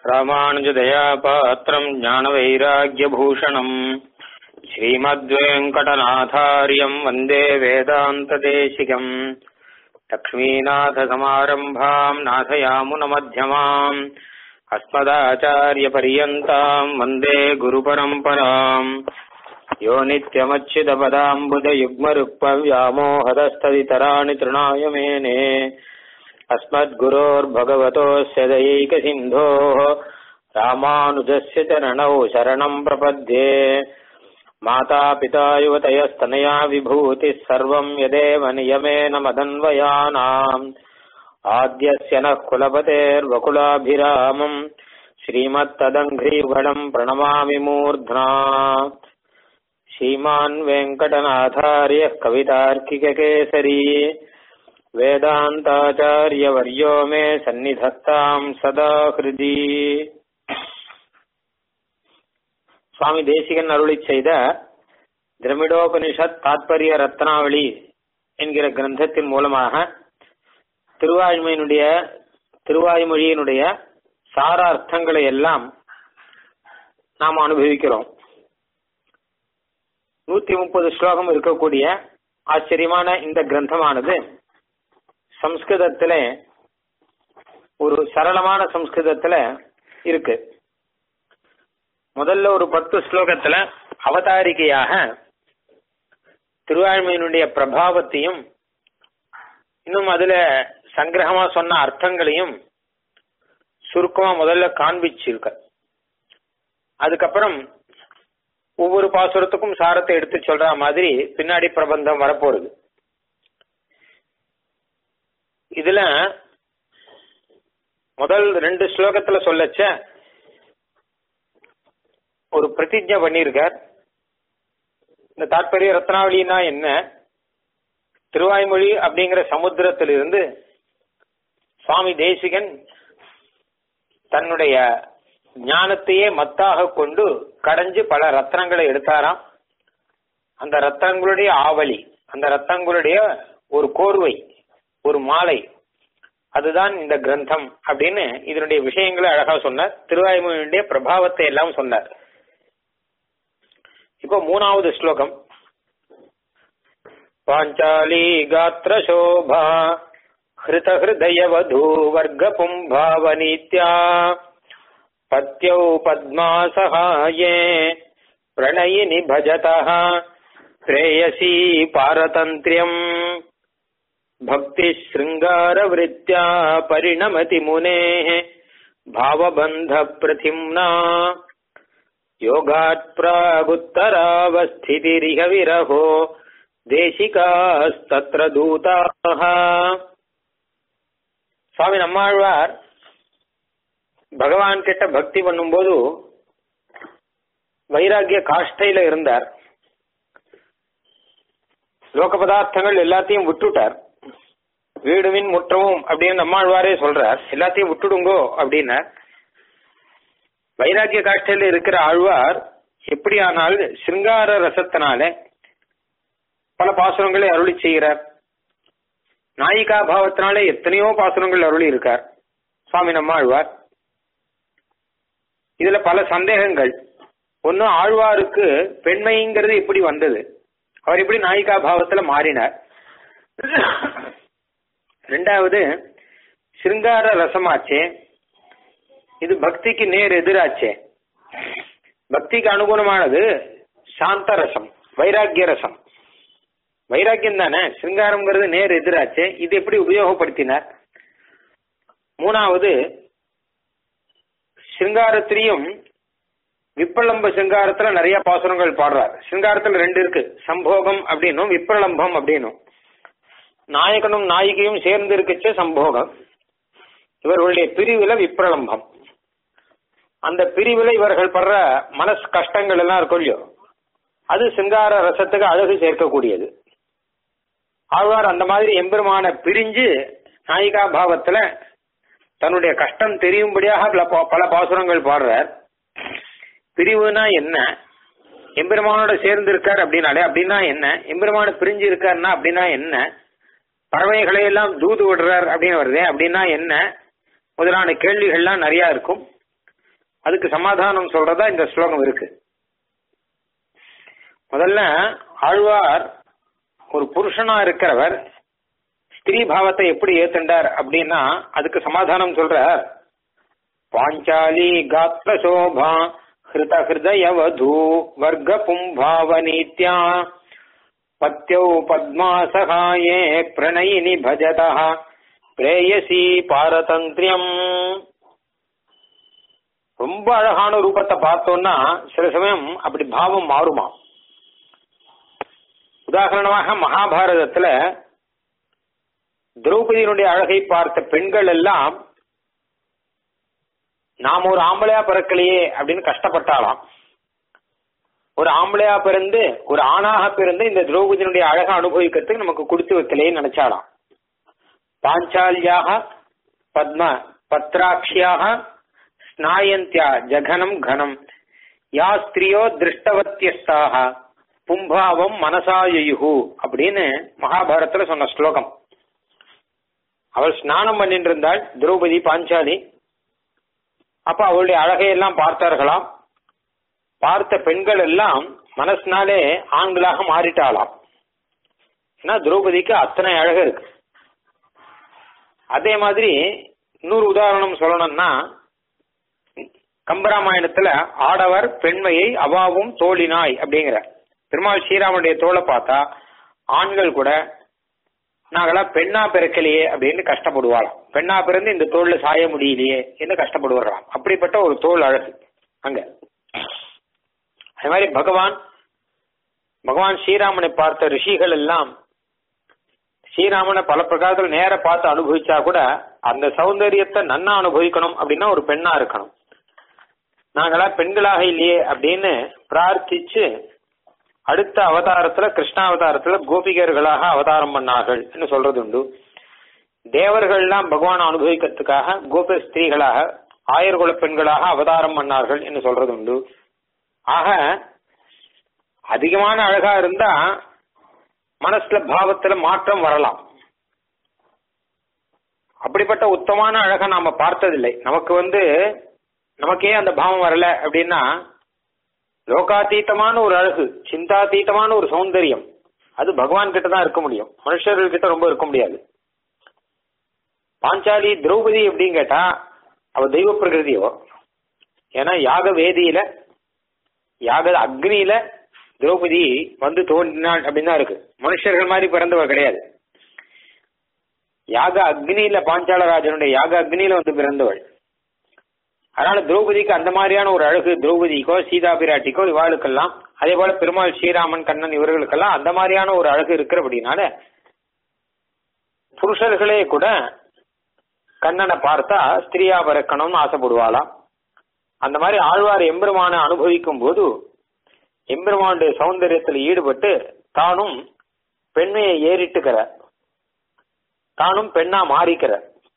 ராமானுஜதயாபாத்திரம் ஞானவைராக்கியபூஷணம் ஸ்ரீமத்வேங்கடநாதாரியம் வந்தே வேதாந்ததேசிகம் லக்ஷ்மீநாதசமாரம்பாம் நாதயாமுனமध्यமாம் अस्मदाचार्यपर्यन्ताम् वन्दे गुरुपरम्पराम् यो नित्यमच्युतपदाम्बुजयुग्मरुक्मव्यामोहदस्तदितराणि तृणाय मेने अस्मद्गुरोर्भगवतोऽस्य दयैकसिन्धोः रामानुजस्य चरणौ शरणम् प्रपद्ये मातापिता युवतयस्तनया विभूतिः सर्वम् यदेव नियमेन मदन्वयानाम् आद्यस्य नः कुलपतेर्वकुलाभिरामम् श्रीमत्तदङ्घ्रीगणम् प्रणमामि मूर्ध्ना श्रीमान् वेङ्कटनाथार्यः कवितार्किककेसरी वेदान्ताचार्यवर्यो मे सन्निधत्ताम् सदा हृदि சுவாமி தேசிகன் அருளி செய்த திரமிடோபனிஷத் தாத்பரிய ரத்னாவளி என்கிற கிரந்தத்தின் மூலமாக திருவாய்மையினுடைய திருவாய்மொழியினுடைய சார அர்த்தங்களை எல்லாம் நாம் அனுபவிக்கிறோம் நூத்தி முப்பது ஸ்லோகம் இருக்கக்கூடிய ஆச்சரியமான இந்த கிரந்தமானது சம்ஸ்கிருதத்துல ஒரு சரளமான சம்ஸ்கிருதத்துல இருக்கு முதல்ல ஒரு பத்து ஸ்லோகத்துல அவதாரிகையாக திருவாழ்மையினுடைய பிரபாவத்தையும் இன்னும் அதுல சங்கிரகமா சொன்ன அர்த்தங்களையும் சுருக்கமா முதல்ல காண்பிச்சிருக்க அதுக்கப்புறம் ஒவ்வொரு பாசுரத்துக்கும் சாரத்தை எடுத்து சொல்ற மாதிரி பின்னாடி பிரபந்தம் வரப்போறது இதுல முதல் ரெண்டு ஸ்லோகத்துல சொல்லச்ச ஒரு பிரதிஜை பண்ணியிருக்கார் இந்த தாற்பரிய ரத்னாவளினா என்ன திருவாய்மொழி அப்படிங்கிற சமுத்திரத்திலிருந்து சுவாமி தேசிகன் தன்னுடைய ஞானத்தையே மத்தாக கொண்டு கடைஞ்சு பல ரத்னங்களை எடுத்தாராம் அந்த ரத்தங்களுடைய ஆவலி அந்த ரத்தங்களுடைய ஒரு கோர்வை ஒரு மாலை அதுதான் இந்த கிரந்தம் அப்படின்னு இதனுடைய விஷயங்களை அழகா சொன்னார் திருவாய்மொழியுடைய பிரபாவத்தை எல்லாம் சொன்னார் இப்போ மூணாவது ஸ்லோகம் पाञ्चाली गात्रशोभा हृतहृदयवधूवर्गपुम्भावनीत्या पत्यौ पद्मासहाये प्रणयिनि भजतः प्रेयसी पारतन्त्र्यम् भक्तिशृङ्गारवृत्त्या परिणमति मुनेः भावबन्धप्रतिम्ना योगात् प्रागुत्तरावस्थितिरिह विरहो தேசிகாஸ்தத்ர தூதாக சுவாமி நம்மாழ்வார் பகவான் கிட்ட பக்தி பண்ணும்போது வைராகிய காஷ்டையில இருந்தார் லோக பதார்த்தங்கள் எல்லாத்தையும் விட்டுட்டார் வீடுவின் முற்றமும் அப்படின்னு நம்மாழ்வாரே சொல்றார் எல்லாத்தையும் விட்டுடுங்கோ அப்படின்னார் வைராகிய காஷ்டையில இருக்கிற ஆழ்வார் எப்படி ஆனால் சிருங்கார ரசத்தினாலே பல பாசுரங்களை அருளி செய்கிறார் நாயிகா பாவத்தினாலே எத்தனையோ பாசுரங்கள் அருளி இருக்கார் சுவாமி நம்மாழ்வார் இதுல பல சந்தேகங்கள் ஒன்னு ஆழ்வாருக்கு பெண்மைங்கிறது எப்படி வந்தது அவர் எப்படி நாயிகா பாவத்துல மாறினார் ரெண்டாவது சிருங்கார ரசமாச்சே இது பக்திக்கு நேர் எதிராச்சே பக்திக்கு அனுகுணமானது சாந்த ரசம் வைராக்கிய ரசம் வைராக்கியம் தானே சிருங்காரம்ங்கிறது நேர் எதிராச்சு இது எப்படி உபயோகப்படுத்தினார் மூணாவது சிருங்காரத்திலையும் விப்ரலம்ப சிங்காரத்துல நிறைய பாசுரங்கள் பாடுறார் சிங்காரத்துல ரெண்டு இருக்கு சம்போகம் அப்படின்னும் விப்ரலம்பம் அப்படின்னும் நாயகனும் நாயிகையும் சேர்ந்து இருக்குச்சே சம்போகம் இவர்களுடைய பிரிவுல விப்ரலம்பம் அந்த பிரிவுல இவர்கள் படுற மனசு கஷ்டங்கள் எல்லாம் இருக்கும் இல்லையோ அது சிங்கார ரசத்துக்கு அழகு சேர்க்கக்கூடியது ஆழ்வார் அந்த மாதிரி எம்பெருமான பிரிஞ்சு நாயிகா பாவத்துல தன்னுடைய கஷ்டம் தெரியும்படியாக பல பா- பல பாசுரங்கள் பாடுறார் பிரிவுனா என்ன எம்பெருமானோட சேர்ந்து இருக்கார் அப்படின்னாலே அப்படின்னா என்ன எம்பெருமான பிரிஞ்சு இருக்காருன்னா அப்படின்னா என்ன பறவைகளை எல்லாம் தூது விடுறார் அப்படின்னு வருதே அப்படின்னா என்ன முதலான கேள்விகள்லாம் நிறைய இருக்கும் அதுக்கு சமாதானம் சொல்றதா இந்த ஸ்லோகம் இருக்கு முதல்ல ஆழ்வார் ஒரு புருஷனா இருக்கிறவர் ஸ்திரீ பாவத்தை எப்படி ஏத்துண்டார் அப்படின்னா அதுக்கு சமாதானம் சொல்றார் பாஞ்சாலி காத்ர சோபா ஹிருத ஹிருதய வது வர்க்க பும்பாவனீத்யா பத்யௌ பத்மா சகாயே பிரணயினி பஜதா பிரேயசி பாரதந்திரியம் ரொம்ப அழகான ரூபத்தை பார்த்தோம்னா சில சமயம் அப்படி பாவம் மாறுமா உதாரணமாக மகாபாரதத்துல திரௌபதியினுடைய அழகை பார்த்த பெண்கள் எல்லாம் நாம் ஒரு ஆம்பளையா பிறக்கலையே அப்படின்னு கஷ்டப்பட்டாலாம் ஒரு ஆம்பளையா பிறந்து ஒரு ஆணாக பிறந்து இந்த திரௌபதியினுடைய அழகை அனுபவிக்கிறதுக்கு நமக்கு கொடுத்து வைக்கலையே நினைச்சாலாம் பாஞ்சாலியாக பத்ம பத்ராட்சியாக ஸ்நாயந்தியா ஜகனம் கனம் யா ஸ்திரியோ திருஷ்டவத்தியஸ்தாக பும்பாவம் மனசாயுகு அப்படின்னு மகாபாரதத்துல சொன்ன ஸ்லோகம் அவள் ஸ்நானம் பண்ணிட்டு இருந்தாள் திரௌபதி பாஞ்சாலி அப்ப அவளுடைய அழகையெல்லாம் பார்த்தார்களாம் பார்த்த பெண்கள் எல்லாம் மனசினாலே ஆண்களாக மாறிட்டாளாம் ஏன்னா திரௌபதிக்கு அத்தனை அழகு இருக்கு அதே மாதிரி இன்னொரு உதாரணம் சொல்லணும்னா கம்பராமாயணத்துல ஆடவர் பெண்மையை அவாவும் தோழினாய் அப்படிங்கிற பெருமாள் ஸ்ரீராமனுடைய தோலை பார்த்தா ஆண்கள் கூட நாங்களாம் பெண்ணா பிறக்கலையே அப்படின்னு கஷ்டப்படுவாளாம் பெண்ணா பிறந்து இந்த தோல்ல சாய முடியலையே என்று கஷ்டப்படுவாராம் அப்படிப்பட்ட ஒரு தோல் அழகு அங்க அது மாதிரி பகவான் பகவான் ஸ்ரீராமனை பார்த்த ரிஷிகள் எல்லாம் ஸ்ரீராமனை பல பிரகாரத்தில் நேர பார்த்து அனுபவிச்சா கூட அந்த சௌந்தரியத்தை நன்னா அனுபவிக்கணும் அப்படின்னா ஒரு பெண்ணா இருக்கணும் நாங்களா பெண்களாக இல்லையே அப்படின்னு பிரார்த்திச்சு அடுத்த அவதாரத்துல கிருஷ்ணாவதாரத்துல கோபிகர்களாக அவதாரம் பண்ணார்கள் என்று சொல்றது உண்டு தேவர்கள்லாம் பகவான் அனுபவிக்கிறதுக்காக கோப ஸ்திரீகளாக ஆயர்குல பெண்களாக அவதாரம் பண்ணார்கள் என்று சொல்றது உண்டு ஆக அதிகமான அழகா இருந்தா மனசுல பாவத்துல மாற்றம் வரலாம் அப்படிப்பட்ட உத்தமான அழகை நாம பார்த்ததில்லை நமக்கு வந்து நமக்கே அந்த பாவம் வரல அப்படின்னா லோகாதீத்தமான ஒரு அழகு சிந்தாதீத்தமான ஒரு சௌந்தரியம் அது பகவான் கிட்ட தான் இருக்க முடியும் மனுஷர்கள் கிட்ட ரொம்ப இருக்க முடியாது பாஞ்சாலி திரௌபதி எப்படின்னு கேட்டா அவ தெய்வ பிரகிருதியோ ஏன்னா யாக வேதியில யாக அக்னியில திரௌபதி வந்து தோன்றினாள் அப்படின்னு தான் இருக்கு மனுஷர்கள் மாதிரி பிறந்தவ கிடையாது யாக அக்னியில பாஞ்சாலராஜனுடைய யாக அக்னியில வந்து பிறந்தவள் அதனால திரௌபதிக்கு அந்த மாதிரியான ஒரு அழகு திரௌபதிக்கோ சீதா பிராட்டிக்கோ இவாளுக்கெல்லாம் அதே போல பெருமாள் ஸ்ரீராமன் கண்ணன் இவர்களுக்கெல்லாம் அந்த மாதிரியான ஒரு அழகு இருக்கிறபடினால புருஷர்களே கூட கண்ணனை பார்த்தா ஸ்திரியா பிறக்கணும்னு ஆசைப்படுவாளாம் அந்த மாதிரி ஆழ்வார் எம்பெருமானை அனுபவிக்கும் போது எம்பெருமானுடைய சௌந்தரியத்தில் ஈடுபட்டு தானும் பெண்மையை ஏறிட்டுக்கிற தானும் பெண்ணா மாறிக்கிற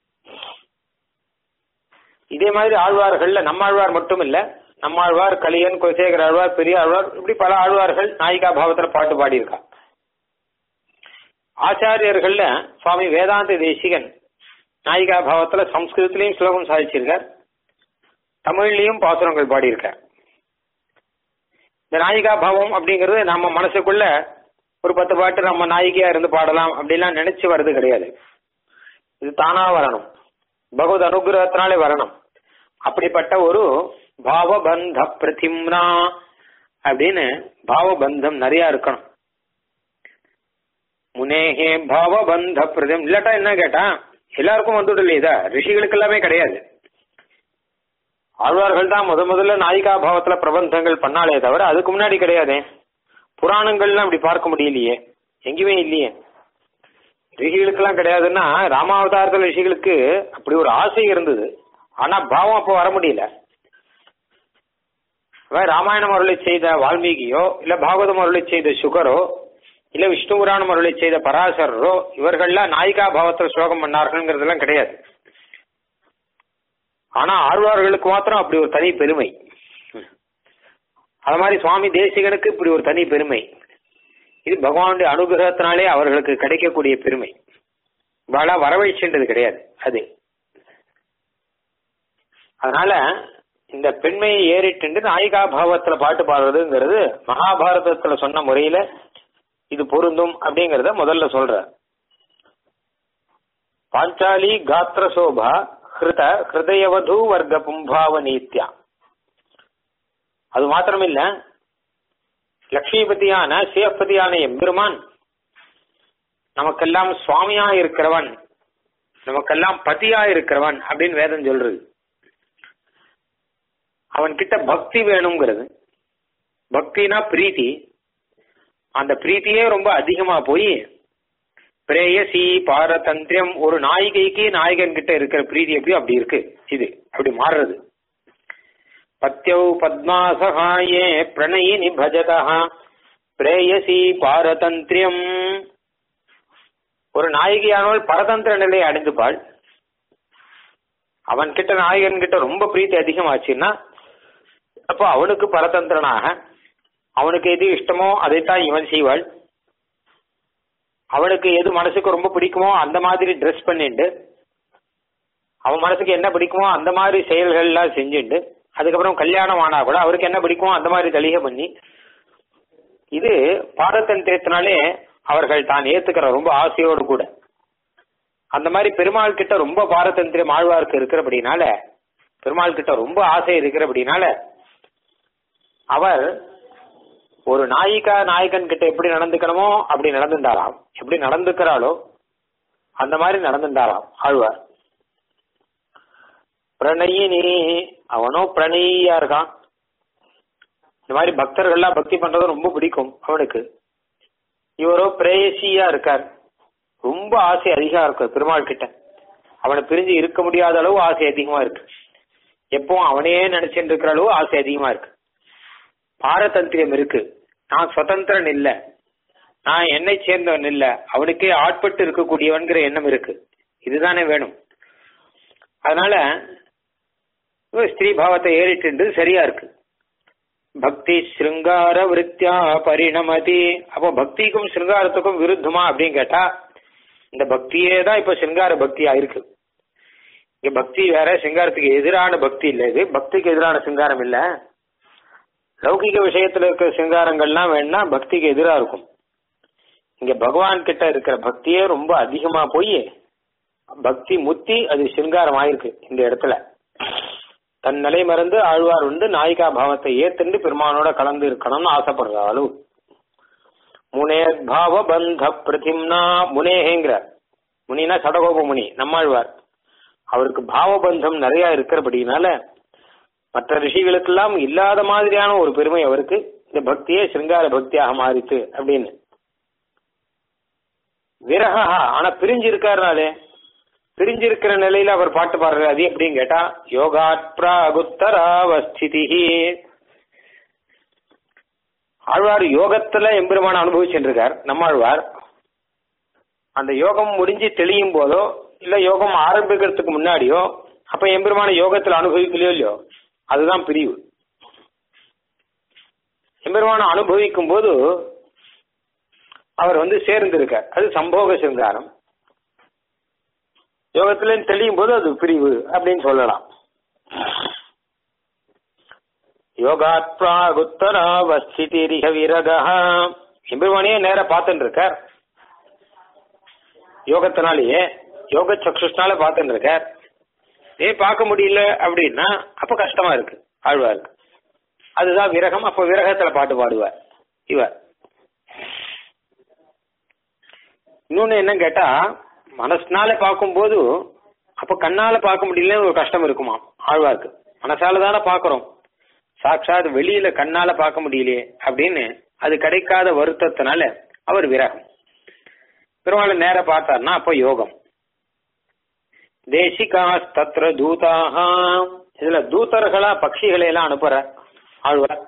இதே மாதிரி ஆழ்வார்கள்ல நம்மாழ்வார் மட்டும் இல்ல நம்மாழ்வார் கலியன் குலசேகர ஆழ்வார் பெரிய ஆழ்வார் இப்படி பல ஆழ்வார்கள் நாயிகா பாவத்துல பாட்டு பாடியிருக்கா ஆச்சாரியர்கள்ல சுவாமி வேதாந்த தேசிகன் நாயிகா பாவத்துல சம்ஸ்கிருதத்திலையும் ஸ்லோகம் சாதிச்சிருக்கார் தமிழ்லயும் பாசுரங்கள் பாடியிருக்கார் இந்த நாயிகா பாவம் அப்படிங்கிறது நம்ம மனசுக்குள்ள ஒரு பத்து பாட்டு நம்ம நாயிகையா இருந்து பாடலாம் அப்படிலாம் நினைச்சு வர்றது கிடையாது இது தானா வரணும் பகவத் அனுகிரகத்தினாலே வரணும் அப்படிப்பட்ட ஒரு பாவபந்த பிரதிம்னா அப்படின்னு பாவபந்தம் நிறைய இருக்கணும் முனேகே பாவபந்த பிரதம் இல்லாட்டா என்ன கேட்டா எல்லாருக்கும் வந்துட்டு இல்லையா ரிஷிகளுக்கு எல்லாமே கிடையாது ஆழ்வார்கள் தான் முத முதல்ல நாயிகா பாவத்துல பிரபந்தங்கள் பண்ணாலே தவிர அதுக்கு முன்னாடி கிடையாதே புராணங்கள்லாம் அப்படி பார்க்க முடியலையே எங்கேயுமே இல்லையே ரிஷிகளுக்கெல்லாம் கிடையாதுன்னா ராமாவதாரத்தில் ரிஷிகளுக்கு அப்படி ஒரு ஆசை இருந்தது ஆனா பாவம் அப்போ வர முடியல ராமாயணம் அருளை செய்த வால்மீகியோ இல்ல பாகவதம் அருளை செய்த சுகரோ இல்ல விஷ்ணு புராணம் அருளை செய்த பராசரரோ இவர்கள்லாம் நாயிகா பாவத்தில் ஸ்லோகம் பண்ணார்கள்ங்கிறதெல்லாம் கிடையாது ஆனா ஆழ்வார்களுக்கு மாத்திரம் அப்படி ஒரு தனி பெருமை அது மாதிரி சுவாமி தேசிகனுக்கு இப்படி ஒரு தனி பெருமை இது பகவானுடைய அனுகிரகத்தினாலே அவர்களுக்கு கிடைக்கக்கூடிய பெருமை இவாளா வரவழைச்சுன்றது கிடையாது அது அதனால இந்த பெண்மையை ஏறிட்டு நாயிகா பாவத்துல பாட்டு பாடுறதுங்கிறது மகாபாரதத்துல சொன்ன முறையில இது பொருந்தும் அப்படிங்கறத முதல்ல சொல்ற பாஞ்சாலி காத்திர சோபா ஹிருத ஹிருதயவது வர்க்க பும்பாவ நீத்யா அது மாத்திரமில்ல லக்ஷ்மிபதியான சிவபதியான எம்பெருமான் நமக்கெல்லாம் சுவாமியா இருக்கிறவன் நமக்கெல்லாம் பதியா இருக்கிறவன் அப்படின்னு வேதம் சொல்றது அவன் கிட்ட பக்தி வேணுங்கிறது பக்தினா பிரீத்தி அந்த பிரீத்தியே ரொம்ப அதிகமா போய் பிரேயசி பாரதந்திரியம் ஒரு நாயிகைக்கு நாயகன் கிட்ட இருக்கிற பிரீதி எப்படி அப்படி இருக்கு இது அப்படி மாறுறது பத்யௌ பத்மாசகாயே பிரணயினி பஜதா பிரேயசி பாரதந்திரியம் ஒரு நாயகியானவள் பரதந்திர நிலையை அடைந்துப்பாள் அவன் கிட்ட நாயகன் கிட்ட ரொம்ப பிரீத்தி அதிகமாச்சுன்னா அப்போ அவனுக்கு பரதந்திரனாக அவனுக்கு எது இஷ்டமோ அதைத்தான் இவன் செய்வாள் அவனுக்கு எது மனசுக்கு ரொம்ப பிடிக்குமோ அந்த மாதிரி ட்ரெஸ் பண்ணிட்டு அவன் மனசுக்கு என்ன பிடிக்குமோ அந்த மாதிரி செயல்கள்லாம் செஞ்சுட்டு அதுக்கப்புறம் கல்யாணம் ஆனா கூட அவருக்கு என்ன பிடிக்குமோ அந்த மாதிரி தலிகை பண்ணி இது பாரதந்திரத்தினாலே அவர்கள் தான் ஏத்துக்கிற ரொம்ப ஆசையோடு கூட அந்த மாதிரி பெருமாள் கிட்ட ரொம்ப பாரதந்திரம் ஆழ்வார்க்கு இருக்கிறபடினால பெருமாள் கிட்ட ரொம்ப ஆசை இருக்கிறபடினால அவர் ஒரு நாயிகா நாயகன் கிட்ட எப்படி நடந்துக்கணுமோ அப்படி நடந்துட்டாராம் எப்படி நடந்துக்கிறாளோ அந்த மாதிரி நடந்துட்டாராம் ஆழ்வார் பிரணயினி அவனோ பிரணயியா இருக்கான் இந்த மாதிரி பக்தர்கள்லாம் பக்தி பண்றது ரொம்ப பிடிக்கும் அவனுக்கு இவரோ பிரேயசியா இருக்கார் ரொம்ப ஆசை அதிகமா இருக்கு பெருமாள் கிட்ட அவனை பிரிஞ்சு இருக்க முடியாத அளவு ஆசை அதிகமா இருக்கு எப்பவும் அவனையே நினைச்சுட்டு இருக்கிற அளவு ஆசை அதிகமா இருக்கு பாரதந்திரியம் இருக்கு நான் சுதந்திரன் இல்ல நான் என்னை சேர்ந்தவன் இல்ல அவனுக்கே ஆட்பட்டு இருக்கக்கூடியவன்கிற எண்ணம் இருக்கு இதுதானே வேணும் அதனால ஸ்திரீ பாவத்தை ஏறிட்டு சரியா இருக்கு பக்தி ஸ்ருங்கார விருத்தியா பரிணமதி அப்போ பக்திக்கும் ஸ்ருங்காரத்துக்கும் விருத்தமா அப்படின்னு கேட்டா இந்த பக்தியே தான் இப்ப சிங்கார பக்தியா இருக்கு இங்க பக்தி வேற சிங்காரத்துக்கு எதிரான பக்தி இல்ல இது பக்திக்கு எதிரான சிங்காரம் இல்ல லௌகிக விஷயத்துல இருக்கிற சிங்காரங்கள்லாம் வேணா பக்திக்கு எதிரா இருக்கும் இங்க பகவான் கிட்ட இருக்கிற பக்தியே ரொம்ப அதிகமா போய் பக்தி முத்தி அது சிங்காரம் ஆயிருக்கு இந்த இடத்துல தன் நிலை மறந்து ஆழ்வார் வந்து நாயிகா பாவத்தை ஏத்துண்டு பெருமானோட கலந்து இருக்கணும்னு ஆசைப்படுற அளவு முனே பாவ பந்த பிரதிம்னா முனேங்கிற முனினா சடகோப முனி நம்மாழ்வார் அவருக்கு பாவபந்தம் நிறைய இருக்கிறபடினால மற்ற ரிஷிகளுக்கெல்லாம் இல்லாத மாதிரியான ஒரு பெருமை அவருக்கு இந்த பக்தியே சிங்கார பக்தியாக மாறித்து அப்படின்னு விரகா ஆனா பிரிஞ்சு இருக்காருனாலே பிரிஞ்சிருக்கிற நிலையில அவர் பாட்டு பாடுறாரு அது எப்படின்னு கேட்டா யோகாத் பிராகுத்தராவஸ்திதி ஆழ்வார் யோகத்துல எம்பெருமான அனுபவிச்சுருக்கார் நம்மாழ்வார் அந்த யோகம் முடிஞ்சு தெளியும் போதோ இல்ல யோகம் ஆரம்பிக்கிறதுக்கு முன்னாடியோ அப்ப எம்பெருமான யோகத்துல அனுபவிக்கலையோ இல்லையோ அதுதான் பிரிவு எம்பெருமான அனுபவிக்கும் போது அவர் வந்து சேர்ந்திருக்கார் அது சம்போக சிங்காரம் யோகத்துல தெளியும் போது அது பிரிவு அப்படின்னு சொல்லலாம் யோகாத் பிராகுத்தராவஸ்திரிக விரகா எம்பெருமானையே நேர பார்த்துட்டு இருக்கார் யோகத்தினாலேயே யோக சக்ஷுஷ்னால பார்த்துட்டு இருக்கார் ஏ பார்க்க முடியல அப்படின்னா அப்ப கஷ்டமா இருக்கு ஆழ்வாருக்கு அதுதான் விரகம் அப்ப விரகத்துல பாட்டு பாடுவார் இவர் இன்னொன்னு என்ன கேட்டா மனசுனால பார்க்கும்போது அப்ப கண்ணால பார்க்க முடியலன்னு ஒரு கஷ்டம் இருக்குமா ஆழ்வாருக்கு மனசால தானே பாக்குறோம் சாட்சாத் வெளியில கண்ணால பார்க்க முடியலையே அப்படின்னு அது கிடைக்காத வருத்தத்தினால அவர் விரகம் பெருமாளை நேர பார்த்தார்னா அப்ப யோகம் தேசிகா தத்ர தூதாக இதுல தூதர்களா பட்சிகளை எல்லாம் அனுப்புற ஆழ்வார்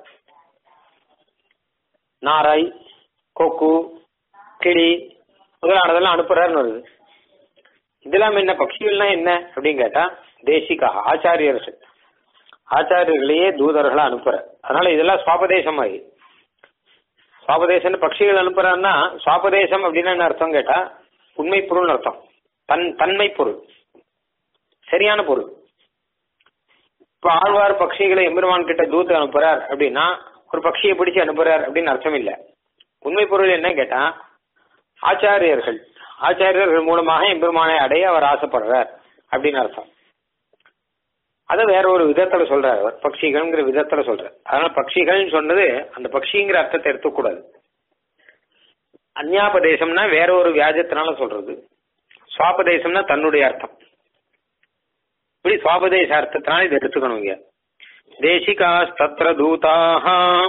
நாராய் கொக்கு கிளி முதலானதெல்லாம் அனுப்புறாருன்னு வருது இதெல்லாம் என்ன பட்சிகள்லாம் என்ன அப்படின்னு கேட்டா தேசிகா ஆச்சாரியர்கள் ஆச்சாரியர்களையே தூதர்களா அனுப்புற அதனால இதெல்லாம் சுவாபதேசம் ஆகி சுவாபதேசம் பட்சிகள் அனுப்புறான்னா சுவாபதேசம் அப்படின்னு என்ன அர்த்தம் கேட்டா உண்மை பொருள்னு அர்த்தம் தன் தன்மை பொருள் சரியான பொருள் இப்ப ஆழ்வார் பட்சிகளை எம்பெருமான் கிட்ட தூத்து அனுப்புறார் அப்படின்னா ஒரு பட்சியை பிடிச்சு அனுப்புறார் அப்படின்னு அர்த்தம் இல்ல உண்மை பொருள் என்ன கேட்டா ஆச்சாரியர்கள் ஆச்சாரியர்கள் மூலமாக எம்பெருமானை அடைய அவர் ஆசைப்படுறார் அப்படின்னு அர்த்தம் அதை வேற ஒரு விதத்துல சொல்றாரு அவர் பட்சிகள்ங்கிற விதத்துல சொல்றாரு அதனால பட்சிகள்னு சொன்னது அந்த பட்சிங்கிற அர்த்தத்தை எடுத்துக்கூடாது அந்யாபதேசம்னா வேற ஒரு வியாஜத்தினால சொல்றது சுவாபதேசம்னா தன்னுடைய அர்த்தம் இப்படி சுவாபதேச அர்த்தத்தினால இதை எடுத்துக்கணும் இங்க தேசிகா தத்ர தூதாக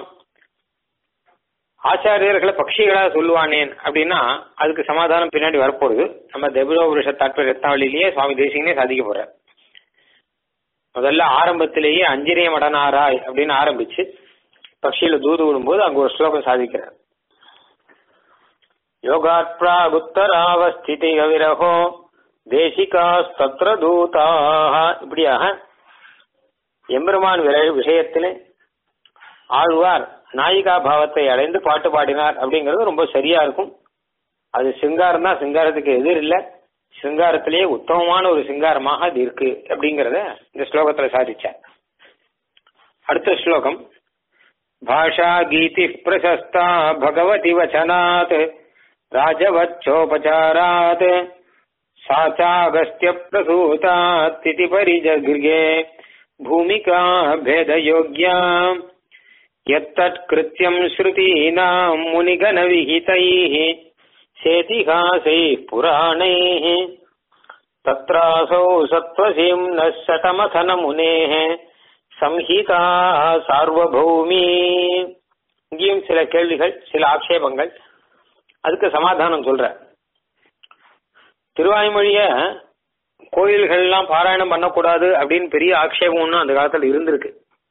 ஆச்சாரியர்களை பட்சிகளா சொல்லுவானேன் அப்படின்னா அதுக்கு சமாதானம் பின்னாடி வரப்போகுது நம்ம தெபிலோபுருஷ தாட்ப ரத்னாவளியிலேயே சுவாமி தேசிகனே சாதிக்க போற முதல்ல ஆரம்பத்திலேயே அஞ்சிரிய மடனாராய் அப்படின்னு ஆரம்பிச்சு பக்ஷியில தூது விடும்போது அங்க ஒரு ஸ்லோகம் சாதிக்கிறார் யோகாத் பிராகுத்தராவஸ்திதி கவிரகோ தேசிகாஸ்தத்ர தூதாக இப்படியாக எம்பெருமான் விர- விஷயத்திலே ஆழ்வார் நாயிகா பாவத்தை அடைந்து பாட்டு பாடினார் அப்படிங்கிறது ரொம்ப சரியா இருக்கும் அது சிங்காரம் தான் சிங்காரத்துக்கு எதிர் இல்ல சிங்காரத்திலேயே உத்தமமான ஒரு சிங்காரமாக அது இருக்கு அப்படிங்கறத இந்த ஸ்லோகத்துல சாதிச்சார் அடுத்த ஸ்லோகம் பாஷா கீதி பிரசஸ்தா பகவதி வச்சனாத் ராஜவச்சோபச்சாராத் சாச்சாகஸ்திய பிரசூதாத் பரிஜகிருகே பூமிகா பேதயோக்யா यत्तत्कृत्यम् श्रुतीनाम् मुनिगणविहितैः सेतिहासैः पुराणैः तत्रासौ सत्त्वसीम्नः शतमथनमुनेः சம்ஹிதா சார்வபௌமி இங்கேயும் சில கேள்விகள் சில ஆக்ஷேபங்கள் அதுக்கு சமாதானம் சொல்ற திருவாய்மொழிய கோயில்கள்லாம் பாராயணம் பண்ணக்கூடாது அப்படின்னு பெரிய ஆக்ஷேபம் ஒன்றும் அந்த காலத்துல இருந்திருக்கு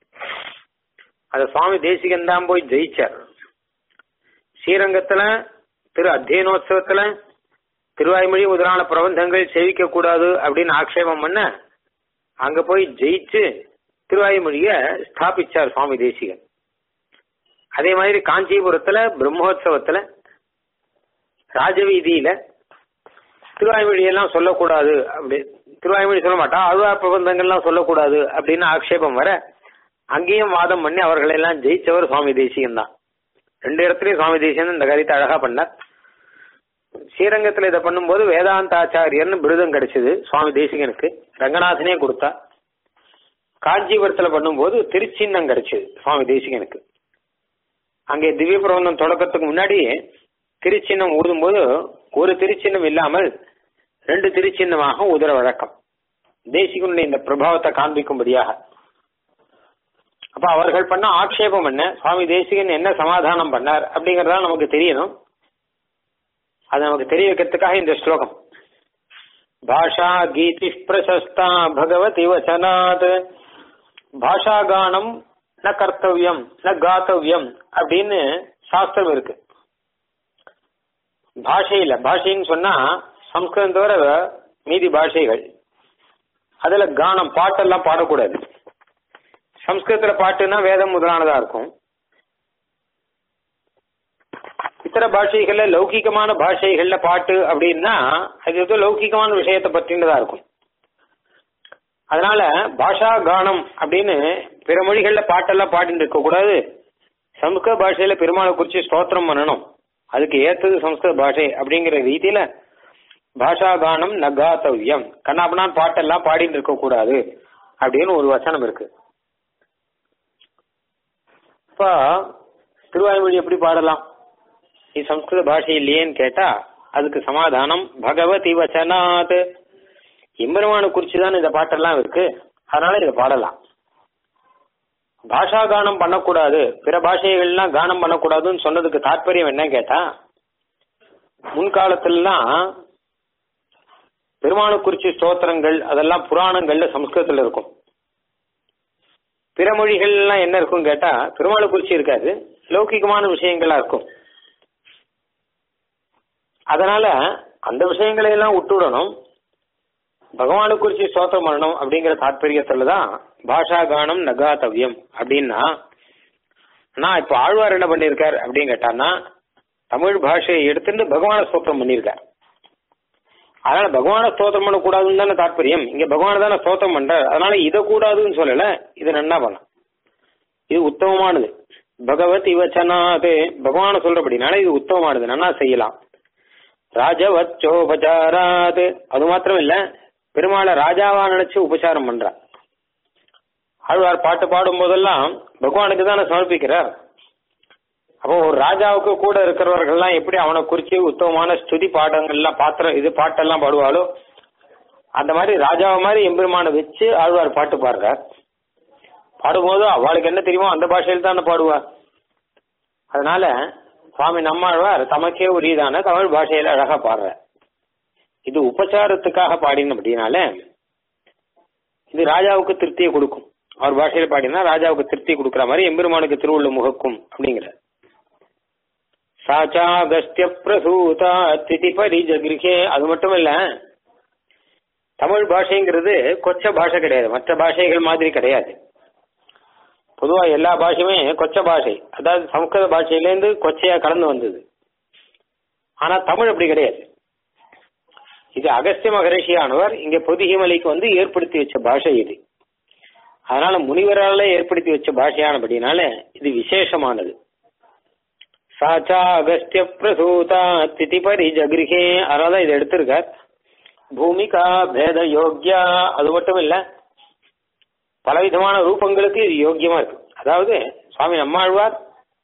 அத சுவாமி தேசிகன் தான் போய் ஜெயிச்சார் ஸ்ரீரங்கத்துல திரு அத்தியனோத்சவத்துல திருவாய்மொழி முதலான பிரபந்தங்கள் சேவிக்க கூடாது அப்படின்னு ஆக்ஷேபம் பண்ண அங்க போய் ஜெயிச்சு திருவாய்மொழிய ஸ்தாபிச்சார் சுவாமி தேசிகன் அதே மாதிரி காஞ்சிபுரத்துல பிரம்மோத்சவத்துல ராஜவீதியில திருவாய்மொழியெல்லாம் சொல்லக்கூடாது அப்படி திருவாய்மொழி சொல்ல மாட்டா அழுவார் பிரபந்தங்கள்லாம் சொல்லக்கூடாது அப்படின்னு ஆக்ஷேபம் வர அங்கேயும் வாதம் பண்ணி அவர்களை எல்லாம் ஜெயிச்சவர் சுவாமி தேசிகன் தான் ரெண்டு இடத்துலயும் சுவாமி தேசிகன் இந்த காரியத்தை அழகா பண்ணார் ஸ்ரீரங்கத்துல இதை பண்ணும்போது வேதாந்த ஆச்சாரியர்னு விருதம் கிடைச்சது சுவாமி தேசிகனுக்கு ரங்கநாதனே கொடுத்தா காஞ்சிபுரத்துல பண்ணும்போது திருச்சின்னம் கிடைச்சது சுவாமி தேசிகனுக்கு அங்கே திவ்ய பிரபந்தம் தொடக்கத்துக்கு முன்னாடி திருச்சின்னம் ஊதும்போது ஒரு திருச்சின்னம் இல்லாமல் ரெண்டு திருச்சின்னமாக உதர வழக்கம் தேசிகனுடைய இந்த பிரபாவத்தை காண்பிக்கும்படியாக அப்ப அவர்கள் பண்ண ஆக்ஷேபம் என்ன சுவாமி தேசிகன் என்ன சமாதானம் பண்ணார் அப்படிங்கறதா நமக்கு தெரியணும் அது நமக்கு தெரிய வைக்கிறதுக்காக இந்த ஸ்லோகம் பாஷா கீதி பிரசஸ்தா பகவதி வச்சனாத் பாஷா கானம் ந கர்த்தவியம் ந காத்தவியம் அப்படின்னு சாஸ்திரம் இருக்கு பாஷையில பாஷைன்னு சொன்னா சம்ஸ்கிருதம் தவிர மீதி பாஷைகள் அதுல கானம் பாட்டெல்லாம் பாடக்கூடாது சம்ஸ்கிருதத்துல பாட்டுன்னா வேதம் முதலானதா இருக்கும் இத்தர பாஷைகள்ல லௌகிகமான பாஷைகள்ல பாட்டு அப்படின்னா அது ஏதோ லௌகிகமான விஷயத்தை பற்றினதா இருக்கும் அதனால பாஷா கானம் அப்படின்னு பிற மொழிகள்ல பாட்டெல்லாம் பாடிட்டு இருக்க கூடாது சம்ஸ்கிருத பாஷையில பெருமாளை குறிச்சு ஸ்தோத்திரம் பண்ணணும் அதுக்கு ஏத்தது சம்ஸ்கிருத பாஷை அப்படிங்கிற ரீதியில பாஷா கானம் நகாத்தவ்யம் கண்ணாபனான் பாட்டெல்லாம் பாடிட்டு இருக்க கூடாது அப்படின்னு ஒரு வசனம் இருக்கு இப்ப திருவாய்மொழி எப்படி பாடலாம் இது சம்ஸ்கிருத பாஷை இல்லையேன்னு கேட்டா அதுக்கு சமாதானம் பகவதி வச்சனாத் எம்பெருமான குறிச்சு தான் இந்த பாட்டெல்லாம் இருக்கு அதனால இதை பாடலாம் பாஷா கானம் பண்ணக்கூடாது பிற பாஷைகள்லாம் கானம் பண்ணக்கூடாதுன்னு சொன்னதுக்கு தாற்பயம் என்ன கேட்டா முன்காலத்திலாம் பெருமானு குறிச்சி ஸ்தோத்திரங்கள் அதெல்லாம் புராணங்கள்ல சம்ஸ்கிருதத்துல இருக்கும் பிற மொழிகள்லாம் என்ன இருக்கும் கேட்டா பெருமாளை குறிச்சி இருக்காது லௌகிகமான விஷயங்களா இருக்கும் அதனால அந்த விஷயங்களை எல்லாம் விட்டுடணும் பகவானு குறிச்சி ஸ்தோத்திரம் பண்ணணும் அப்படிங்கிற தாற்பயத்துல தான் பாஷா கானம் நகாத்தவ்யம் அப்படின்னா நான் இப்ப ஆழ்வார் என்ன பண்ணியிருக்கார் அப்படின்னு கேட்டான்னா தமிழ் பாஷையை எடுத்துட்டு பகவான ஸ்தோத்திரம் பண்ணியிருக்கார் அதனால பகவான ஸ்தோத்திரம் பண்ணக்கூடாதுன்னு தானே தாற்பயம் இங்க பகவான தானே ஸ்தோத்திரம் பண்றார் அதனால இதை கூடாதுன்னு சொல்லல இது நன்னா பண்ணலாம் இது உத்தமமானது பகவத் இவச்சனாது பகவான சொல்றபடினால இது உத்தமமானது நன்னா செய்யலாம் ராஜவச்சோபச்சாராது அது மாத்திரம் இல்ல பெருமாளை ராஜாவா நினைச்சு உபச்சாரம் பண்றா ஆழ்வார் பாட்டு பாடும் போதெல்லாம் பகவானுக்கு தானே சமர்ப்பிக்கிறார் அப்போ ஒரு ராஜாவுக்கு கூட இருக்கிறவர்கள்லாம் எப்படி அவனை குறிச்சு உத்தமமான ஸ்துதி பாடங்கள்லாம் பாத்திரம் இது பாட்டெல்லாம் பாடுவாளோ அந்த மாதிரி ராஜாவை மாதிரி எம்பெருமானை வச்சு ஆழ்வார் பாட்டு பாடுறார் பாடும்போது அவளுக்கு என்ன தெரியுமோ அந்த பாஷையில் தானே பாடுவார் அதனால சுவாமி நம்மாழ்வார் தமக்கே உரியதான தமிழ் பாஷையில அழகா பாடுற இது உபச்சாரத்துக்காக பாடின அப்படின்னால இது ராஜாவுக்கு திருப்தியை கொடுக்கும் அவர் பாஷையில பாடினா ராஜாவுக்கு திருப்தி கொடுக்குற மாதிரி எம்பெருமானுக்கு திருவுள்ள முகக்கும் அப்படிங்கிற சாச்சாகஸ்திய பிரசூதா திதி பரிஜகிருகே அது மட்டும் இல்ல தமிழ் பாஷைங்கிறது கொச்ச பாஷை கிடையாது மற்ற பாஷைகள் மாதிரி கிடையாது பொதுவா எல்லா பாஷையுமே கொச்ச பாஷை அதாவது சமஸ்கிருத பாஷையிலேருந்து கொச்சையா கலந்து வந்தது ஆனா தமிழ் அப்படி கிடையாது இது அகஸ்திய மகரிஷியானவர் இங்க பொதிகைமலைக்கு வந்து ஏற்படுத்தி வச்ச பாஷை இது அதனால முனிவரால ஏற்படுத்தி வச்ச பாஷையானபடினால இது விசேஷமானது சாச்சா அகஸ்திய பிரசூதா திதி பரிஜகிருகே அதனால இதை எடுத்திருக்கார் பூமிகா பேத யோக்யா அது மட்டும் இல்ல பலவிதமான ரூபங்களுக்கு இது யோக்கியமா இருக்கு அதாவது சுவாமி நம்மாழ்வார்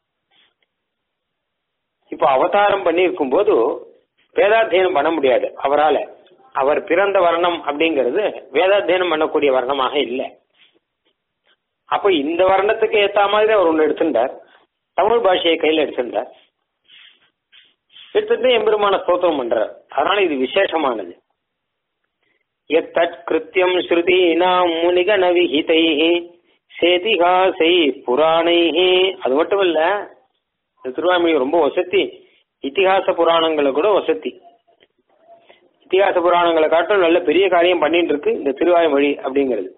இப்ப அவதாரம் பண்ணி இருக்கும் போது வேதாத்தியனம் பண்ண முடியாது அவரால அவர் பிறந்த வர்ணம் அப்படிங்கிறது வேதாத்தியனம் பண்ணக்கூடிய வர்ணமாக இல்லை அப்ப இந்த வர்ணத்துக்கு ஏத்த மாதிரி அவர் ஒன்று எடுத்திருந்தார் தமிழ் பாஷையை கையில் எடுத்திருந்தார் எடுத்துட்டு எம்பெருமான ஸ்தோத்திரம் பண்றார் அதனால இது விசேஷமானது எத்தட் கிருத்தியம் ஸ்ருதீனாம் முனிகண விஹிதை சேதிகாசை புராணை அது மட்டும் இல்ல இந்த திருவாமொழி ரொம்ப வசதி இத்திகாச புராணங்களை கூட வசதி இத்திகாச புராணங்களை காட்டும் நல்ல பெரிய காரியம் பண்ணிட்டு இருக்கு இந்த திருவாய்மொழி அப்படிங்கிறது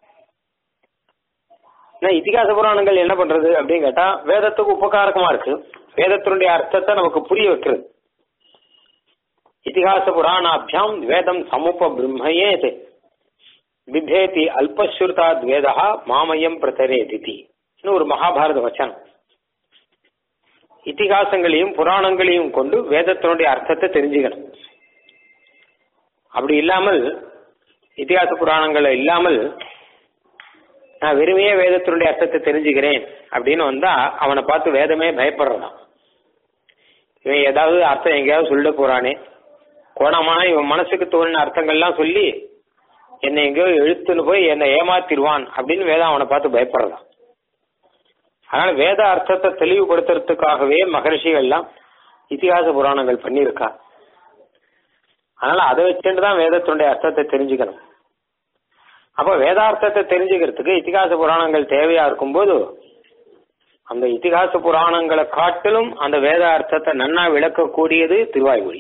இத்திகாச புராணங்கள் என்ன பண்றது அப்படின்னு கேட்டா வேதத்துக்கு உபகாரகமா இருக்கு வேதத்தினுடைய அர்த்தத்தை நமக்கு புரிய வைக்கிறது இத்திகாச புராணாபியாம் வேதம் சமுப பிரம்மயேத் பிபேதி அல்பஸ்ருதாத் வேதா மாமயம் பிரதரேதிதி ஒரு மகாபாரத வச்சனம் இத்திகாசங்களையும் புராணங்களையும் கொண்டு வேதத்தினுடைய அர்த்தத்தை தெரிஞ்சுக்கணும் அப்படி இல்லாமல் இத்திகாச புராணங்கள் இல்லாமல் நான் வெறுமையே வேதத்தினுடைய அர்த்தத்தை தெரிஞ்சுக்கிறேன் அப்படின்னு வந்தா அவனை பார்த்து வேதமே பயப்படுறான் இவன் ஏதாவது அர்த்தம் எங்கேயாவது சொல்ல போறானே கோணமான இவன் மனசுக்கு தோணின அர்த்தங்கள்லாம் சொல்லி என்னை எங்கேயோ இழுத்துன்னு போய் என்னை ஏமாத்திடுவான் அப்படின்னு வேதம் அவனை பார்த்து பயப்படுறான் அதனால வேத அர்த்தத்தை தெளிவுபடுத்துறதுக்காகவே மகர்ஷிகள்லாம் இத்திகாச புராணங்கள் பண்ணியிருக்கா அதனால அதை வச்சுட்டு தான் வேதத்தினுடைய அர்த்தத்தை தெரிஞ்சுக்கணும் அப்ப வேதார்த்தத்தை தெரிஞ்சுக்கிறதுக்கு இத்திகாச புராணங்கள் தேவையா இருக்கும்போது அந்த இத்திகாச புராணங்களை காட்டிலும் அந்த வேத அர்த்தத்தை நன்னா விளக்கக்கூடியது திருவாய்மொழி